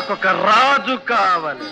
నాకొక రాజు కావాలి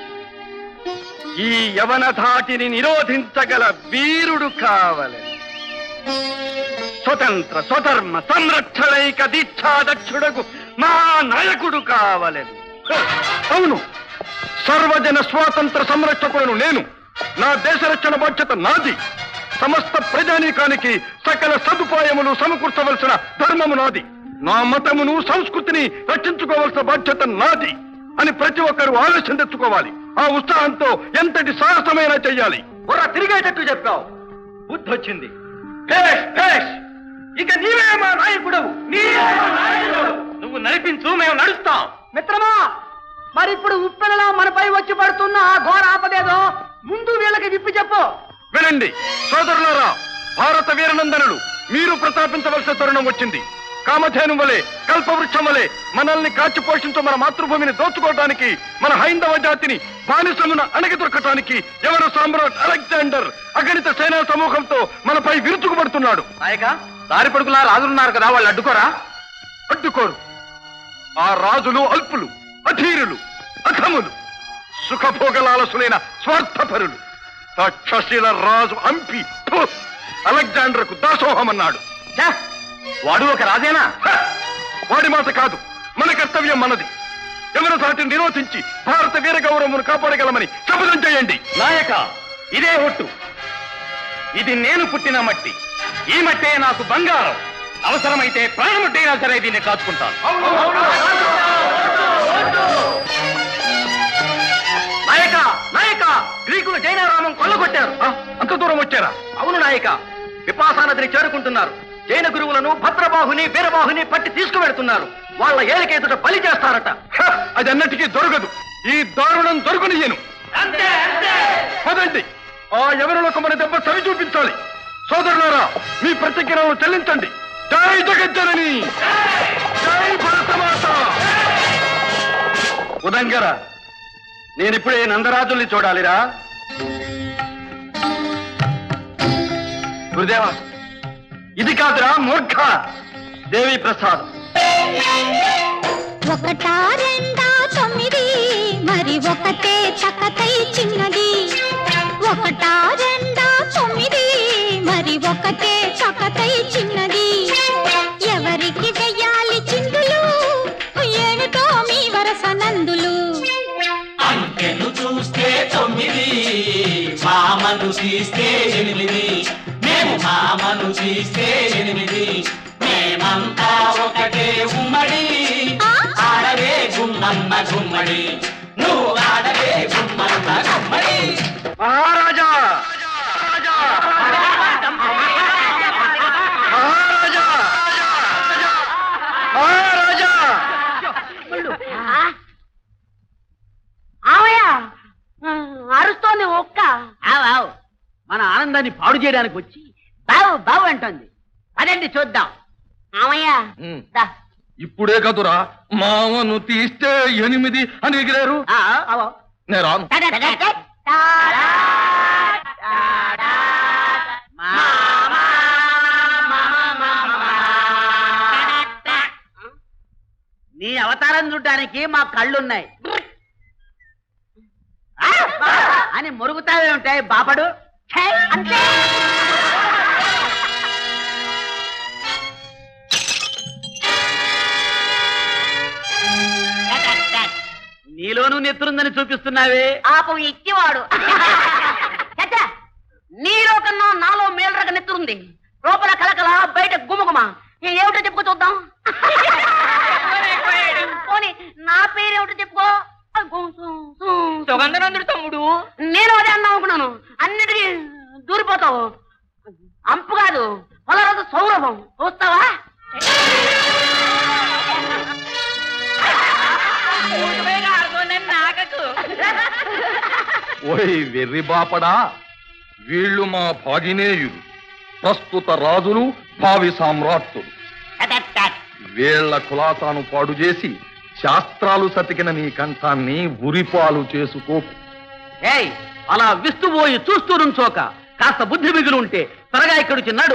ఈ యవన ధాటిని నిరోధించగల వీరుడు కావాలి స్వతంత్ర స్వధర్మ సంరక్షణైక దీక్షాదక్షుడకు మా నాయకుడు కావాలని అవును సర్వజన స్వాతంత్ర సంరక్షకులను నేను నా దేశ రక్షణ బాధ్యత నాది సమస్త ప్రజానీకానికి సకల సదుపాయములు సమకూర్చవలసిన ధర్మము నాది నా మతమును సంస్కృతిని రక్షించుకోవలసిన బాధ్యత నాది అని ప్రతి ఒక్కరూ ఆలోచన తెచ్చుకోవాలి ఆ ఉత్సాహంతో ఎంతటి సాహసమైనా చెయ్యాలి బుర్ర తిరిగేటట్టు చెప్పావు బుద్ధి వచ్చింది భేష్, భేష్. ఇక నీవే మా నాయకుడు నువ్వు నడిపించు మేము నడుస్తాం మిత్రమా మరి ఇప్పుడు ఉప్పెనలా మనపై వచ్చి పడుతున్న ఆ ఘోర ఆపదేదో ముందు వీళ్ళకి విప్పి చెప్పు వినండి సోదరులారా భారత వీరనందనులు మీరు ప్రతాపించవలసిన తరుణం వచ్చింది కామధేను వలె కల్పవృక్షం వలె మనల్ని కాచి పోషించు మన మాతృభూమిని దోచుకోవడానికి మన హైందవ జాతిని బానిసమున అణగి దొరకటానికి ఎవరు సామ్రాట్ అలెగ్జాండర్ అగణిత సేనా సమూహంతో మనపై విరుచుకుపడుతున్నాడు నాయక దారి పడుకులా రాజులున్నారు కదా వాళ్ళు అడ్డుకోరా అడ్డుకోరు ఆ రాజులు అల్పులు అధీరులు అఖములు సుఖభోగలాలసులైన స్వార్థపరులు తక్షశీల రాజు అంపి థు, అలెగ్జాండర్కు దాసోహమన్నాడు ఛే, వాడు ఒక రాజేనా హ! వాడి మాట కాదు మన కర్తవ్యం మనది ఎవరి సాటిని నిరోధించి భారత వీర గౌరవమును కాపాడగలమని శపథం చేయండి నాయక ఇదే ఒట్టు ఇది నేను పుట్టిన మట్టి ఈ మట్టే నాకు బంగారం అవసరమైతే ప్రాణముట్టైనా సరే దీన్ని కాచుకుంటాను నాయక నాయక గ్రీకులు జైనారామం కొల్లగొట్టారు ఆ, అంత దూరం వచ్చారా అవును నాయక విపాసా నదిని చేరుకుంటున్నారు జైన గురువులను భద్రబాహుని వీరబాహుని పట్టి తీసుకువెడుతున్నారు వాళ్ళ ఏలికేతుట బలి చేస్తారట హ! అది అన్నటికీ దొరకదు ఈ దారుణం దొరకనియ్యను పదండి ఆ ఎవరులకు మన దెబ్బ చవి చూపించాలి సోదరులారా మీ ప్రతిజ్ఞలను చెల్లించండి జై జగజ్జనని జై భరతమాత ఉదంగర నేనిప్పుడే నందరాజుల్ని చూడాలిరా గురుదేవా ఇది కాదురా మూర్ఖ దేవి ప్రసాద్ ఒకటా రెండా తొమ్మిది మరి ఒకటే చకతై చిన్నది ఒకటా రెండా తొమ్మిది మరి ఒకటే చకతై చిన్నది ఎవరికి వెయ్యాలి చిందులు ఏమిటో మీ వరస నందులు అంకెను చూస్తే తొమ్మిది మామను తీస్తే ఎనిమిది మేము మామను తీస్తే ఎనిమిది మేమంతా ఒకటే ఉమ్మడి ఆడవే గుమ్మన్న గుమ్మడి నువ్వు ఆడవే గుమ్మన్న గుమ్మడి మహారాజా మహారాజా మహారాజా ఆవయ్య అరుస్తోంది ఒక్క ఆవు మన ఆనందాన్ని పాడు చేయడానికి వచ్చి బావు బావు అంటుంది అదండి చూద్దాం ఆవయ్య దా. ఇప్పుడే కదురా మామను తీస్తే ఎనిమిది అని ఎగిరారు ఆ, ఆవో. నేను రాను నీ అవతారం చూడడానికి మా కళ్ళున్నాయి ఆ! అని మురుగుతావే ఉంటాయి బాపడు ఛే! అంతే నీలోనూ నెత్తురుందని చూపిస్తున్నావే పాపం ఎక్కివాడు చచ్చ, నీలో కన్నా నాలో మేలరగ నెత్తురుంది లోపల కలకల బయట గుమగుమ ఏ- ఏమిటో చెప్పుకో చూద్దాం పోనీ నా పేరేమిటో చెప్పుకో సుగంధనందుడు తమ్ముడు నేను అదే అన్నా అనుకున్నాను అన్నిటికీ దూరిపోతావు అంపు కాదు పొలరాజు సౌరభం చూస్తావా ఓయ్ వెర్రి బాపడా వీళ్ళు మా భాగినేయులు ప్రస్తుత రాజులు భావి సామ్రాట్టులు వీళ్ల కులాసాను పాడు చేసి శాస్త్రాలు సతికిన నీ కంఠాన్ని ఉరిపాలు చేసుకోకు ఏయ్ అలా విస్తుపోయి చూస్తూ నుంచోక కాస్త బుద్ధి మిగిలి ఉంటే త్వరగా ఇక్కడి చిన్నాడు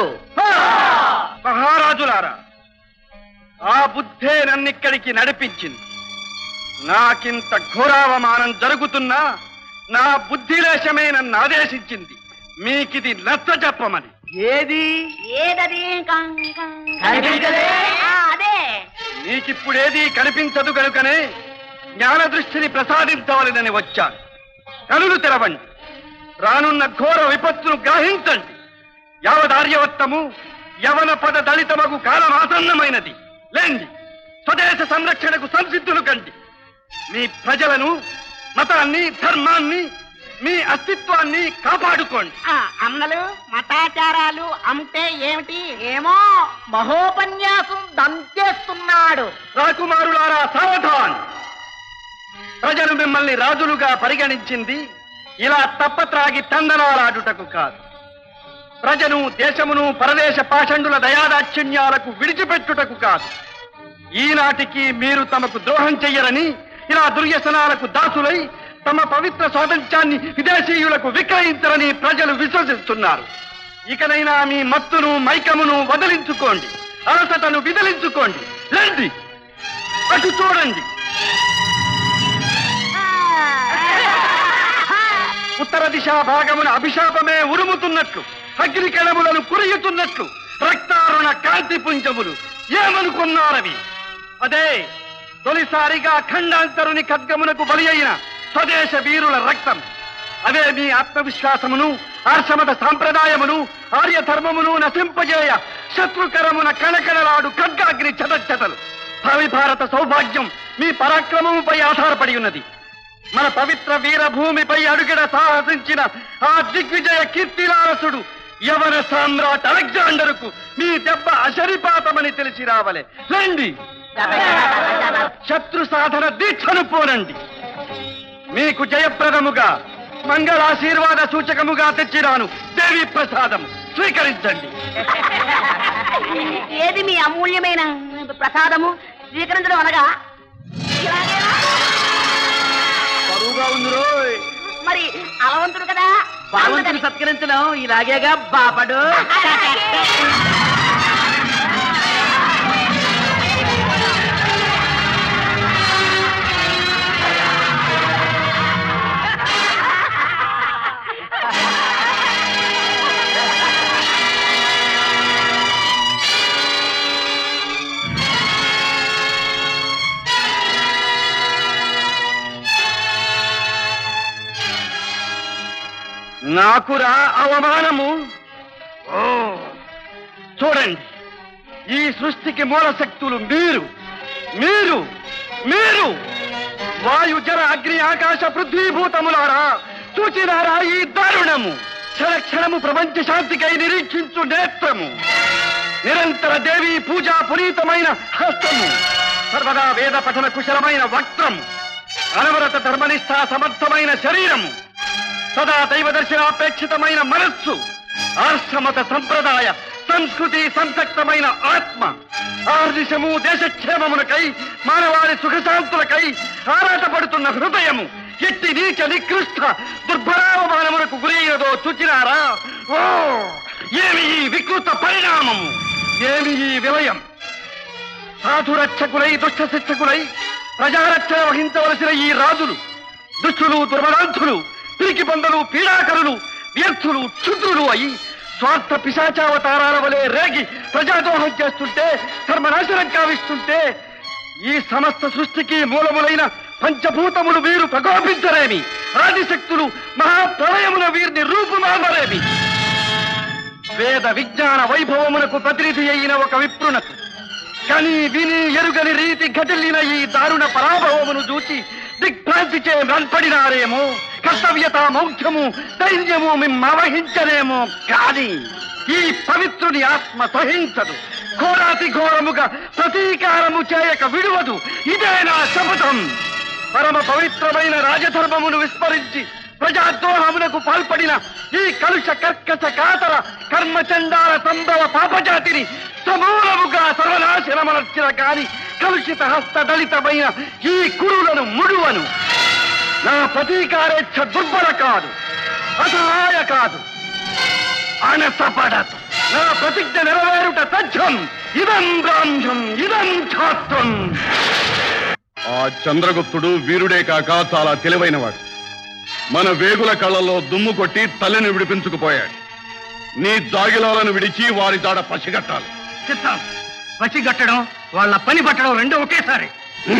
మహారాజులారా ఆ బుద్ధే నన్నిక్కడికి నడిపించింది నాకింత ఘోరావమానం జరుగుతున్నా నా బుద్ధిలేశమే నన్ను ఆదేశించింది మీకిది నచ్చ చెప్పమని ఏది ఏదది కం, కం. కనిపించదే? ఆ, అదే నీకిప్పుడేది కనిపించదు కనుకనే జ్ఞాన దృష్టిని ప్రసాదించవలనని వచ్చాను కనులు తెరవండి రానున్న ఘోర విపత్తును గ్రహించండి యావదార్యవత్తము యవన పద దళితమగు కాలం ఆసన్నమైనది లేండి స్వదేశ సంరక్షణకు సంసిద్ధులు కండి మీ ప్రజలను మతాన్ని ధర్మాన్ని మీ అస్తిత్వాన్ని కాపాడుకోండి అన్నలు మతాచారాలు అంటే ఏమిటి ఏమో మహోపన్యాసం దంచేస్తున్నాడు రాకుమారులారా సావధాన్ ప్రజలు మిమ్మల్ని రాజులుగా పరిగణించింది ఇలా తప్పత్రాగి తందనాలాడుటకు కాదు ప్రజను దేశమును పరదేశ పాషండుల దయాదాక్షిణ్యాలకు విడిచిపెట్టుటకు కాదు ఈనాటికి మీరు తమకు ద్రోహం చెయ్యరని ఇలా దుర్వ్యసనాలకు దాసులై తమ పవిత్ర స్వాతంత్ర్యాన్ని విదేశీయులకు విక్రయించరని ప్రజలు విశ్వసిస్తున్నారు ఇకనైనా మీ మత్తును మైకమును వదిలించుకోండి అలసటను విదిలించుకోండి రండి అటు చూడండి ఉత్తర దిశా భాగమున అభిశాపమే ఉరుముతున్నట్లు అగ్ని కణములను కురియుతున్నట్లు రక్తారుణ కాంతి పుంజములు ఏమనుకున్నారవి అదే తొలిసారిగా ఖండాంతరుని ఖడ్గమునకు బలి అయిన స్వదేశ వీరుల రక్తం అవే మీ ఆత్మవిశ్వాసమును ఆర్షమత సాంప్రదాయమును ఆర్య ధర్మమును నశింపజేయ శత్రుకరమున కణకణలాడు ఖడ్గాగ్ని చటచటలు భావి భారత సౌభాగ్యం మీ పరాక్రమముపై ఆధారపడి ఉన్నది మన పవిత్ర వీరభూమిపై అడుగడ సాహసించిన ఆ దిగ్విజయ కీర్తిలారసుడు యవన సామ్రాట్ అలెగ్జాండర్కు మీ దెబ్బ అశరిపాతమని తెలిసి రావలే రండి శత్రు సాధన దీక్షను పోనండి మీకు జయప్రదముగా మంగళాశీర్వాద సూచకముగా తెచ్చిరాను దేవి ప్రసాదం స్వీకరించండి ఏది మీ అమూల్యమైన ప్రసాదము స్వీకరించడం అనగా ఇలాగేనా? బరువుగా ఉంది రోయ్. మరి అలవంతుడు కదా భగవంతుని సత్కరించడం ఇలాగేగా బాపడు నాకురా అవమానము ఓ చూడండి ఈ సృష్టికి మూల శక్తులు మీరు మీరు మీరు వాయు జల అగ్ని ఆకాశ పృథ్వీభూతములారా చూచినారా ఈ దారుణము క్షణ క్షణము ప్రపంచ శాంతికై నిరీక్షించు నేత్రము నిరంతర దేవి పూజా పునీతమైన హస్తము సర్వదా వేద పఠన కుశలమైన వక్త్రము అనవరత ధర్మనిష్ఠా సమర్థమైన శరీరము సదా దైవ దర్శనాపేక్షితమైన మనస్సు ఆర్షమత సంప్రదాయ సంస్కృతి సంసక్తమైన ఆత్మ ఆర్దిశము దేశక్షేమమునకై మానవాళి సుఖశాంతులకై ఆరాటపడుతున్న హృదయము ఎట్టి నీచ నికృష్ట దుర్భరావమానమునకు గురైనదో చూచినారా ఓ ఏమి ఈ వికృత పరిణామము ఏమి ఈ విలయం సాధురక్షకులై దుష్ట శిక్షకులై ప్రజారక్షణ వహించవలసిన ఈ రాజులు దుష్టులు దుర్మదాంతులు పిరికి పొందలు పీడాకరులు వ్యర్థులు క్షుద్రులు అయి స్వార్థ పిశాచావతారాల వలె రేగి ప్రజాదోహం చేస్తుంటే ధర్మనాశనం కావిస్తుంటే ఈ సమస్త సృష్టికి మూలములైన పంచభూతములు వీరు ప్రకోపించరేమి ఆదిశక్తులు మహాప్రళయమున వీరిని రూపుమామరేమి వేద విజ్ఞాన వైభవమునకు ప్రతినిధి అయిన ఒక విప్రునకు కని విని ఎరుగని రీతి ఘటిల్లిన ఈ దారుణ పరాభవమును చూచి దిగ్భ్రాంతిచే మ్రల్పడినారేమో కర్తవ్యత మౌఢ్యము ధైర్యము మిమ్మవహించరేమో కాని ఈ పవిత్రుని ఆత్మ సహించదు ఘోరాతి ఘోరముగా ప్రతీకారము చేయక విడువదు ఇదే నా శపథం పరమ పవిత్రమైన రాజధర్మమును విస్మరించి ప్రజాద్రోహమునకు పాల్పడిన ఈ కలుష కర్కశ కాతర కర్మచండాల సంభవ పాపజాతిని సమూలముగా సర్వనాశనమనర్చిన కాని కలుషిత హస్త దళితమైన ఈ కురులను ముడువను నా ప్రతీకారేచ్ఛ దుర్బల కాదు అసహాయ కాదు అనసపడదు నా ప్రతిజ్ఞ నెరవేరుట తథ్యం ఇదం బ్రాహ్మ్యం ఇదం ఛాత్రం ఆ చంద్రగుప్తుడు వీరుడే కాక చాలా తెలివైనవాడు మన వేగుల కళ్ళలో దుమ్ము కొట్టి తల్లిని విడిపించుకుపోయాడు నీ జాగిలాలను విడిచి వారి జాడ పసిగట్టాలి చిత్తం పసిగట్టడం వాళ్ళ పని పట్టడం రెండు ఒకేసారి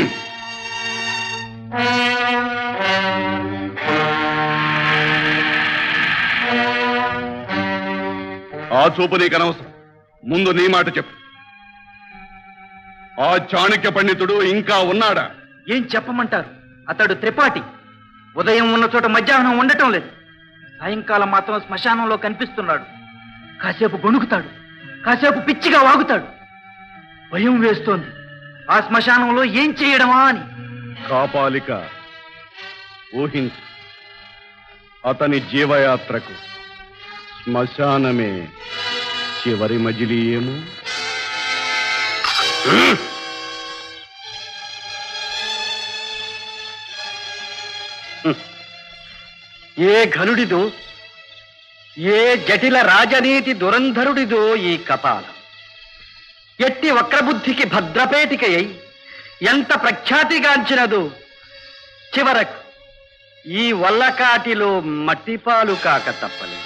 ఆ చూపు నీకు అనవసరం ముందు నీ మాట చెప్పు ఆ చాణక్య పండితుడు ఇంకా ఉన్నాడా ఏం చెప్పమంటారు అతడు త్రిపాఠి ఉదయం ఉన్న చోట మధ్యాహ్నం ఉండటం లేదు సాయంకాలం మాత్రం శ్మశానంలో కనిపిస్తున్నాడు కాసేపు గొణుకుతాడు కాసేపు పిచ్చిగా వాగుతాడు భయం వేస్తోంది ఆ శ్మశానంలో ఏం చేయడమా అని కాపాలిక ఊహించు అతని జీవయాత్రకు శ్మశానమే చివరి మజిలీ ఏమో ఏ ఘనుడిదో ఏ జటిల రాజనీతి దురంధరుడిదో ఈ కపాలం ఎట్టి వక్రబుద్ధికి భద్రపేటికయ్యి ఎంత ప్రఖ్యాతిగాంచినదో చివరకు ఈ వల్లకాటిలో మట్టిపాలు కాక తప్పలేదు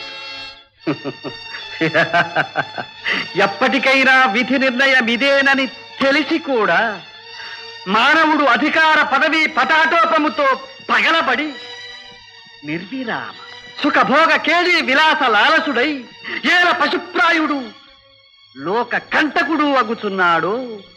ఎప్పటికైనా విధి నిర్ణయం ఇదేనని తెలిసి కూడా మానవుడు అధికార పదవి పటాటోపముతో పగలబడి నిర్విరామ సుఖభోగ కేళి విలాస లాలసుడై ఏల పశుప్రాయుడు లోక కంటకుడు అగుచున్నాడు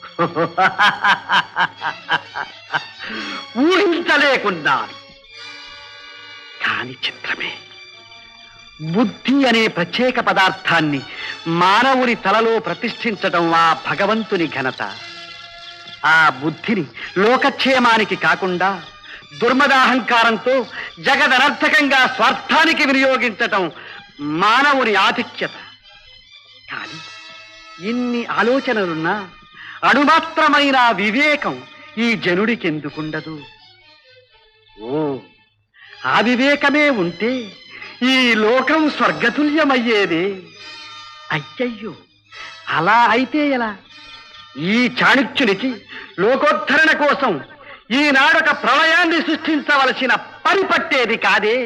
ఊహించలేకున్నాను కాని చిత్రమే బుద్ధి అనే ప్రత్యేక పదార్థాన్ని మానవుని తలలో ప్రతిష్ఠించడం ఆ భగవంతుని ఘనత ఆ బుద్ధిని లోకక్షేమానికి కాకుండా దుర్మదాహంకారంతో జగదనర్థకంగా స్వార్థానికి వినియోగించటం మానవుని ఆధిక్యత కానీ ఇన్ని ఆలోచనలున్నా అణుమాత్రమైన వివేకం ఈ జనుడికి ఎందుకుండదు ఓ ఆ వివేకమే ఉంటే ఈ లోకం స్వర్గతుల్యమయ్యేదే అయ్యయ్యో అలా అయితే ఎలా ఈ చాణుక్యునికి లోకోద్ధరణ కోసం ఈనాడొక ప్రళయాన్ని సృష్టించవలసిన పని పట్టేది కాదే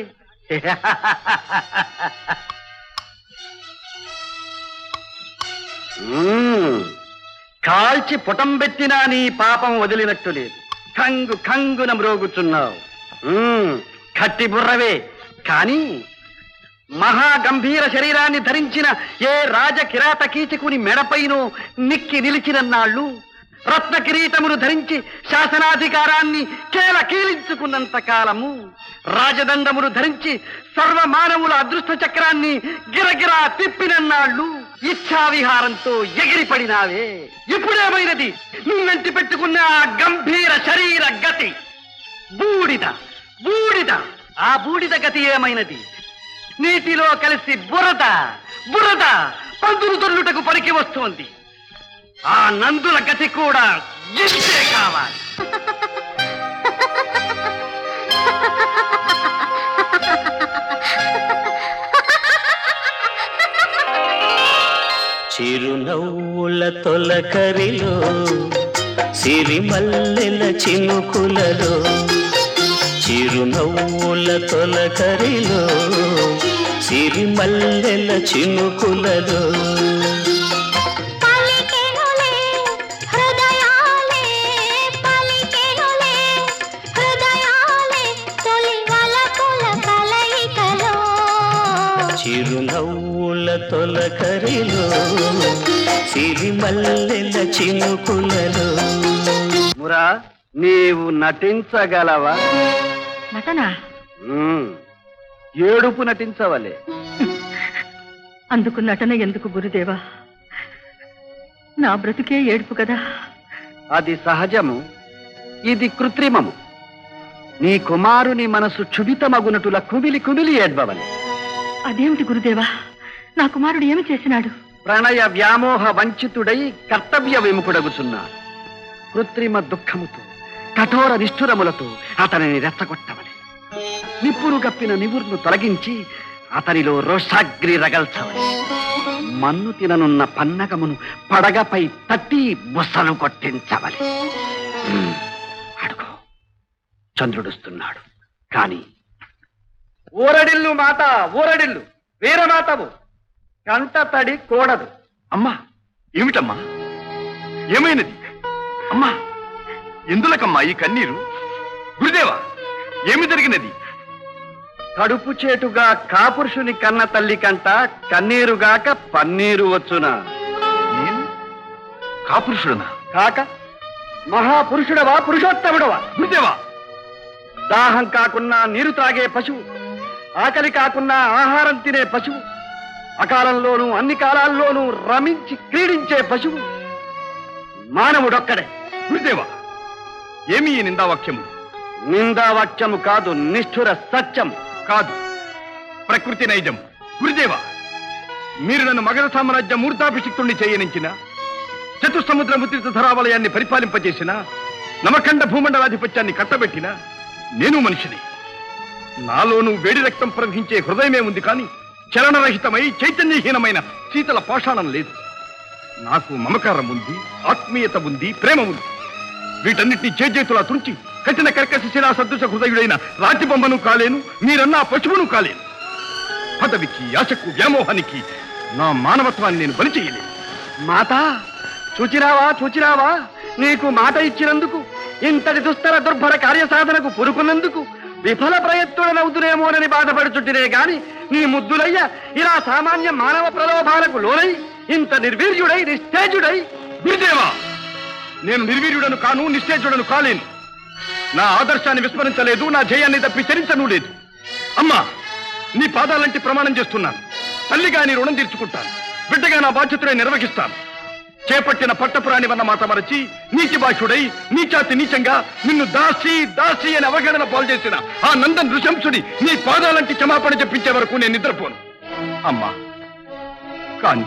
మ్మ్. కాల్చి పుటం పెట్టినా నీ పాపం వదిలినట్టు లేదు కంగు కంగున మ్రోగుచున్నావు మ్మ్. కట్టి బుర్రవే కానీ మహాగంభీర శరీరాన్ని ధరించిన ఏ రాజ కిరాత కీచకుని మెడపైనో నిక్కి నిలిచిన నాళ్ళు రత్న కిరీటమును ధరించి శాసనాధికారాన్ని కేల కీలించుకున్నంత కాలము రాజదండమును ధరించి సర్వ మానవుల అదృష్ట చక్రాన్ని గిరగిరా తిప్పినన్నాళ్ళు ఇచ్ఛా విహారంతో ఎగిరిపడినావే ఇప్పుడేమైనది నువ్వెంటి పెట్టుకున్న ఆ గంభీర శరీర గతి బూడిద బూడిద ఆ బూడిద గతి ఏమైనది నీటిలో కలిసి బురద బురద పందులు తొల్లుటకు పనికి వస్తోంది ఆ నందుల గతి కూడా ఇంతే కావాలి చిరునవ్వుల తొలకరిలో సిరిమల్లెల చినుకులలో చిరునవ్వుల తొలకరిలో సిరిమల్లెల చినుకులలో పలికెనులే హృదయాలే పలికెనులే హృదయాలే తొలి వలపుల కలయికలో చిరునవ్వుల తొలకరిలో సిరిమల్లెల చినుకులలో మురా నీవు నటించగలవా నటన మ్మ్. ఏడుపు నటించవలే అందుకు నటన ఎందుకు గురుదేవా నా బ్రతుకే ఏడుపు కదా అది సహజము ఇది కృత్రిమము నీ కుమారుని మనసు క్షుభితమగునటుల కుమిలి కుమిలి ఏడ్వవలే అదేమిటి గురుదేవా నా కుమారుడు ఏమి చేసినాడు ప్రణయ వ్యామోహ వంచితుడై కర్తవ్య విముఖుడగుచున్నాడు కృత్రిమ దుఃఖముతో కఠోర నిష్ఠురములతో అతనిని రెచ్చగొట్టవలే నిప్పును కప్పిన నివుర్ను తొలగించి అతనిలో రోషాగ్రి రగల్చవలే మన్ను తిననున్న పన్నగమును పడగపై తట్టి బుసలు కొట్టించవలే ఉమ్, అడుగు చంద్రుడొస్తున్నాడు కానీ ఊరడిల్లు మాత ఊరడిల్లు వీరమాతవు కంట తడి కూడదు అమ్మా ఏమిటమ్మా ఏమైనది అమ్మా ఎందులకమ్మా ఈ కన్నీరు గురుదేవా ఏమి జరిగినది కడుపు చేటుగా కాపురుషుని కన్న తల్లి కంట కన్నీరుగాక పన్నీరు వచ్చునా నేను కాపురుషుడనా కాక మహాపురుషుడవా పురుషోత్తముడవా గురుదేవా దాహం కాకున్నా నీరు త్రాగే పశువు ఆకలి కాకున్నా ఆహారం తినే పశువు అకాలంలోనూ అన్ని కాలాల్లోనూ రమించి క్రీడించే పశువు మానవుడొక్కడే గురుదేవా ఏమి ఈ నిందావాక్యము నిందావాక్యము కాదు నిష్ఠుర సత్యం కాదు ప్రకృతి నైజం గురుదేవా మీరు నన్ను మగధ సామ్రాజ్య మూర్ధాభిషిక్తుణ్ణి చేయనించిన చతుసముద్ర ముద్రిత ధరావలయాన్ని పరిపాలింపజేసిన నమఖండ భూమండలాధిపత్యాన్ని కట్టబెట్టిన నేను మనిషిని నాలోనూ వేడి రక్తం ప్రవహించే హృదయమే ఉంది కానీ చలనరహితమై చైతన్యహీనమైన శీతల పాషాణం లేదు నాకు మమకారం ఉంది ఆత్మీయత ఉంది ప్రేమ ఉంది వీటన్నిటిని చేజేతులా తుంచి కఠిన కర్కశ శిలా సదృశ హృదయుడైన రాతిబొమ్మను కాలేను మీరన్నా పశువును కాలేను పదవికి ఆశకు వ్యామోహానికి నా మానవత్వాన్ని నేను బలి చేయలేను మాత చూచిరావా చూచిరావా నీకు మాట ఇచ్చినందుకు ఇంతటి దుస్తర దుర్భర కార్యసాధనకు పురుకున్నందుకు విఫల ప్రయత్నుడనవుతునేమోనని బాధపడుచుంటినే గాని నీ ముద్దులయ్య ఇలా సామాన్య మానవ ప్రలోభాలకు లోనై ఇంత నిర్వీర్యుడై నిస్తేజుడై గురుదేవా నేను నిర్వీర్యుడను కాను నిశ్చేజుడను కాలేను నా ఆదర్శాన్ని విస్మరించలేదు నా జయాన్ని తప్పి చరించను లేదు అమ్మా నీ పాదాలంటి ప్రమాణం చేస్తున్నాను తల్లిగా నీ రుణం తీర్చుకుంటాను బిడ్డగా నా బాధ్యతనే నిర్వహిస్తాను చేపట్టిన పట్టపురాణి వన్న మాట మరచి నీచి భాషుడై నీచాతి నీచంగా నిన్ను దాసి దాసి అని అవగణన పాలు చేసిన ఆ నందన్ నృశంసుడి నీ పాదాలంటి క్షమాపణ చెప్పించే వరకు నేను నిద్రపోను అమ్మా కాని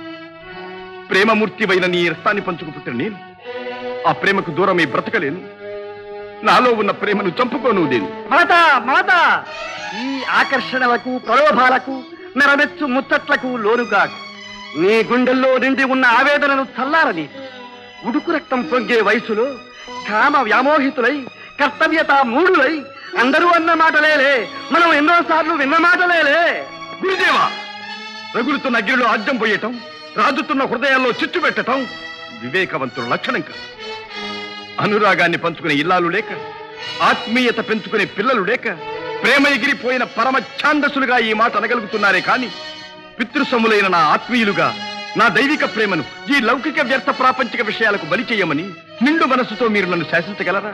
ప్రేమమూర్తివైన నీ రక్తాన్ని పంచుకు పుట్టిన నేను ఆ ప్రేమకు దూరమై బ్రతకలేను నాలో ఉన్న ప్రేమను చంపుకోను నేను మాత మాత ఈ ఆకర్షణలకు ప్రలోభాలకు మెరమెచ్చు ముచ్చట్లకు లోనుగా నీ గుండెల్లో నిండి ఉన్న ఆవేదనను చల్లారని ఉడుకు రక్తం పొంగే వయసులో కామ వ్యామోహితులై కర్తవ్యత మూడులై అందరూ అన్న మాటలేలే మనం ఎన్నోసార్లు విన్న మాటలేలే గురుదేవా రగులుతున్న అగ్నిలో ఆజ్యం పోయటం రాజుతున్న హృదయాల్లో చిచ్చు పెట్టటం వివేకవంతుల లక్షణం కాదు అనురాగాన్ని పంచుకునే ఇల్లాలు లేక ఆత్మీయత పెంచుకునే పిల్లలు లేక ప్రేమ ఎగిరిపోయిన పరమ ఛాందసులుగా ఈ మాట అనగలుగుతున్నారే కాని పితృసములైన నా ఆత్మీయులుగా నా దైవిక ప్రేమను ఈ లౌకిక వ్యర్థ ప్రాపంచిక విషయాలకు బలి చేయమని నిండు మనసుతో మీరు నన్ను శాసించగలరా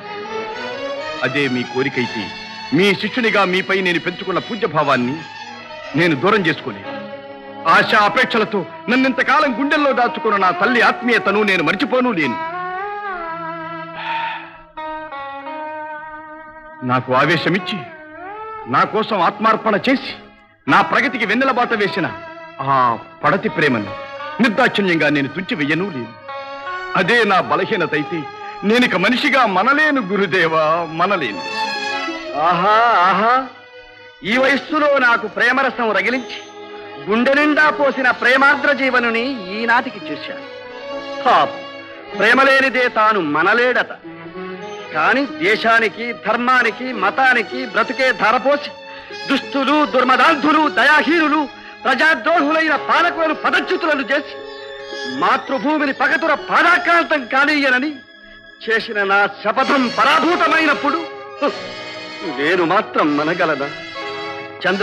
అదే మీ కోరికైతే మీ శిష్యునిగా మీపై నేను పెంచుకున్న పూజ్యభావాన్ని నేను దూరం చేసుకోలేను ఆశ అపేక్షలతో నన్నింతకాలం గుండెల్లో దాచుకున్న నా తల్లి ఆత్మీయతను నేను మర్చిపోను లేను నాకు ఆవేశమిచ్చి నా కోసం ఆత్మార్పణ చేసి నా ప్రగతికి వెన్నెలబాట వేసిన ఆ పడతి ప్రేమను నిర్దాక్షిణ్యంగా నేను తుంచి వెయ్యను లేదు అదే నా బలహీనత అయితే నేనిక మనిషిగా మనలేను గురుదేవా మనలేను ఆహా ఆహా ఈ వయస్సులో నాకు ప్రేమరసం రగిలించి గుండె నిండా పోసిన ప్రేమార్ద్ర జీవనుని ఈనాటికి చూశాను పాపం, ప్రేమలేనిదే తాను మనలేడట కాని దేశానికి ధర్మానికి మతానికి బ్రతుకే ధరపోసి దుష్టులు దుర్మదాంధులు దయాహీనులు ప్రజాద్రోహులైన పాలకులను పదచ్యుతులను చేసి మాతృభూమిని పగతుర పాదాక్రాంతం కానీయనని చేసిన నా శపథం పరాభూతమైనప్పుడు హ్, నేను మాత్రం మనగలనా చంద్ర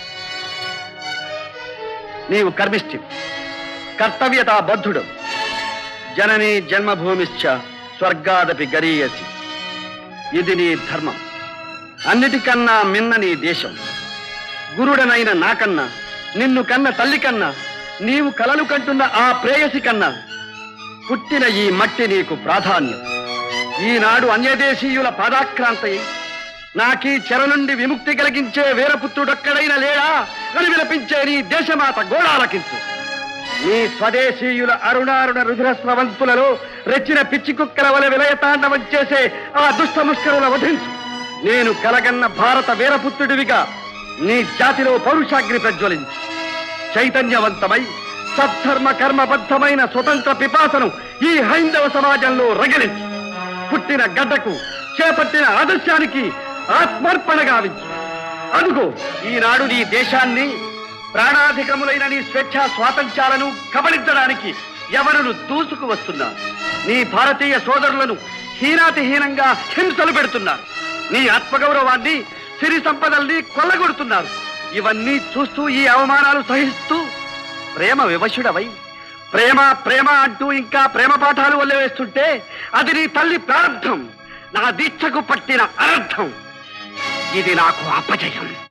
నీవు కర్మిష్ఠి కర్తవ్యతా బద్ధుడు జనని జన్మభూమిశ్చ స్వర్గాదపి గరీయసి ఇది నీ ధర్మం అన్నిటికన్నా మిన్న నీ దేశం గురుడనైన నాకన్నా నిన్ను కన్న తల్లి కన్నా నీవు కలలు కంటున్న ఆ ప్రేయసి కన్నా పుట్టిన ఈ మట్టి నీకు ప్రాధాన్యం ఈనాడు అన్యదేశీయుల పాదాక్రాంతయి నాకీ చెర నుండి విముక్తి కలిగించే వీరపుత్రుడొక్కడైన లేడా అని విలపించే నీ దేశమాత గోడాలకించు నీ స్వదేశీయుల అరుణారుణ రుధిర స్రవంతులలో రెచ్చిన పిచ్చి కుక్కల వలె విలయతాండవం చేసే ఆ దుష్ట ముష్కరుల వధించు నేను కలగన్న భారత వీరపుత్రుడివిగా నీ జాతిలో పౌరుషాగ్ని ప్రజ్వలించు చైతన్యవంతమై సద్ధర్మ కర్మబద్ధమైన స్వతంత్ర పిపాసను ఈ హైందవ సమాజంలో రగిలించు పుట్టిన గడ్డకు చేపట్టిన ఆదర్శానికి ఆత్మార్పణ గావించు అదుగో ఈనాడు నీ దేశాన్ని ప్రాణాధికములైన నీ స్వేచ్ఛా స్వాతంత్ర్యాలను కబళించడానికి ఎవరును దూసుకు వస్తున్నారు నీ భారతీయ సోదరులను హీనాతిహీనంగా హింసలు పెడుతున్నారు నీ ఆత్మగౌరవాన్ని సిరి సంపదల్ని కొల్లగొడుతున్నారు ఇవన్నీ చూస్తూ ఈ అవమానాలు సహిస్తూ ప్రేమ వివశుడవై ప్రేమ ప్రేమ అంటూ ఇంకా ప్రేమ పాఠాలు వల్ల వేస్తుంటే అది నీ తల్లి ప్రారంభం నా దీక్షకు పట్టిన అనర్థం ఇది నాకు అపజయం